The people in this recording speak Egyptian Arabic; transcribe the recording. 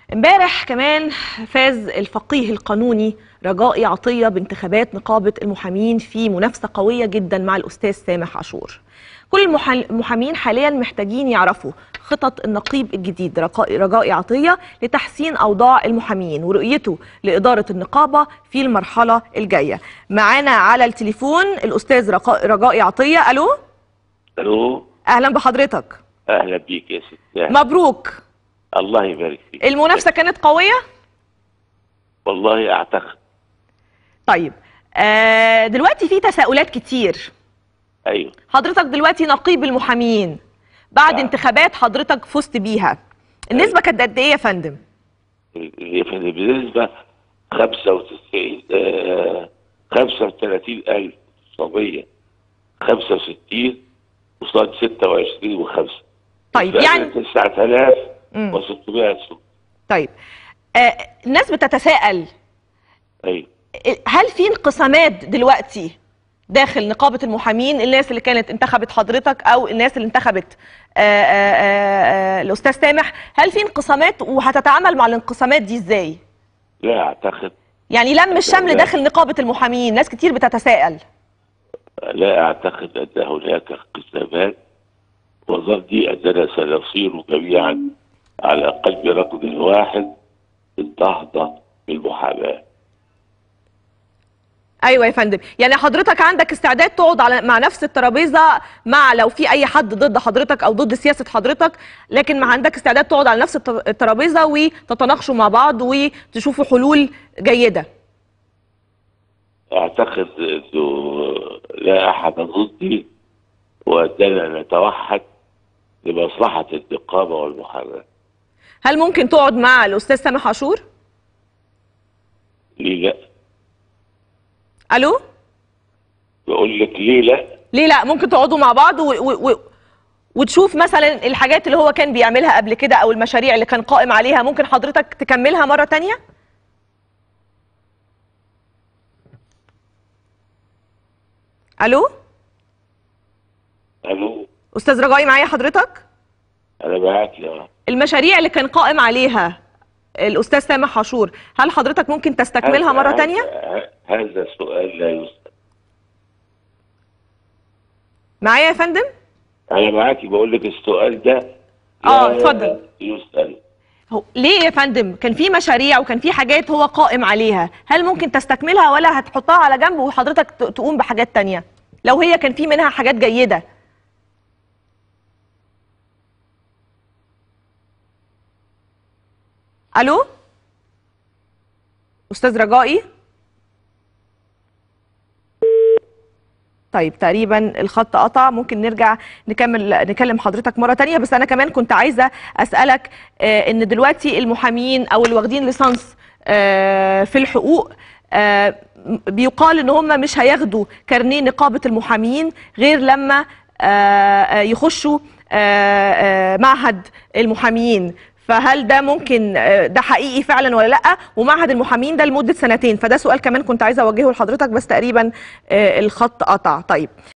امبارح كمان فاز الفقيه القانوني رجائي عطية بانتخابات نقابة المحامين في منافسة قوية جدا مع الأستاذ سامح عاشور كل المحا- المحامين حاليا محتاجين يعرفوا خطط النقيب الجديد رقا- رجائي عطية لتحسين أوضاع المحامين ورؤيته لإدارة النقابة في المرحلة الجاية معانا على التليفون الأستاذ رقا- رجائي عطية ألو الو أهلا بحضرتك اهلا بيك يا ست مبروك الله يبارك فيك المنافسة كانت قوية والله اعتقد طيب آه دلوقتي في تساؤلات كتير ايوه حضرتك دلوقتي نقيب المحامين بعد آه. انتخابات حضرتك فزت بيها النسبة كانت قد ايه يا فندم؟ اللي في بالنسبه 95 آه 35900 65 قصاد 26 و5 طيب يعني 9600 سوق طيب آه الناس بتتساءل ايوه هل في انقسامات دلوقتي داخل نقابة المحامين الناس اللي كانت انتخبت حضرتك او الناس اللي انتخبت آه آه آه الأستاذ سامح هل في انقسامات وهتتعامل مع الانقسامات دي ازاي؟ لا اعتقد يعني لم الشمل لا. داخل نقابة المحامين ناس كتير بتتساءل لا اعتقد ان هناك انقسامات وظني اننا سنصير جميعا على قلب رجل واحد النهضه بالمحاماه ايوه يا فندم يعني حضرتك عندك استعداد تقعد على مع نفس الترابيزه مع لو في اي حد ضد حضرتك او ضد سياسه حضرتك لكن ما عندك استعداد تقعد على نفس الت- الترابيزه وتتناقشوا مع بعض وتشوفوا حلول جيده اعتقد انه لا احد ضدي واننا نتوحد لمصلحه النقابه والمحاماه هل ممكن تقعد مع الاستاذ سامح عاشور ليه لا؟ الو بقول لك ليه لا؟ ليه لا ممكن تقعدوا مع بعض و... و... و... وتشوف مثلا الحاجات اللي هو كان بيعملها قبل كده او المشاريع اللي كان قائم عليها ممكن حضرتك تكملها مره تانية الو الو استاذ رجائي معايا حضرتك انا معاك يا المشاريع اللي كان قائم عليها الاستاذ سامح عاشور هل حضرتك ممكن تستكملها هذا- مره هذا- تانية هذا سؤال لا يسأل معايا يا فندم انا معاكي بقول لك السؤال ده آه، لا اتفضل. يسأل هو ليه يا فندم كان في مشاريع وكان في حاجات هو قائم عليها هل ممكن تستكملها ولا هتحطها على جنب وحضرتك ت- تقوم بحاجات تانية لو هي كان في منها حاجات جيدة الو استاذ رجائي طيب تقريبا الخط قطع ممكن نرجع نكمل نكلم حضرتك مرة تانية بس أنا كمان كنت عايزة أسألك آه، إن دلوقتي المحامين أو اللي واخدين ليسانس آه، في الحقوق آه، م- بيقال إن هم مش هياخدوا كارنيه نقابة المحامين غير لما آه، آه، يخشوا آه، آه، معهد المحامين فهل ده ممكن آه، ده حقيقي فعلا ولا لا ومعهد المحامين ده لمده سنتين فده سؤال كمان كنت عايزه اوجهه لحضرتك بس تقريبا آه، الخط قطع طيب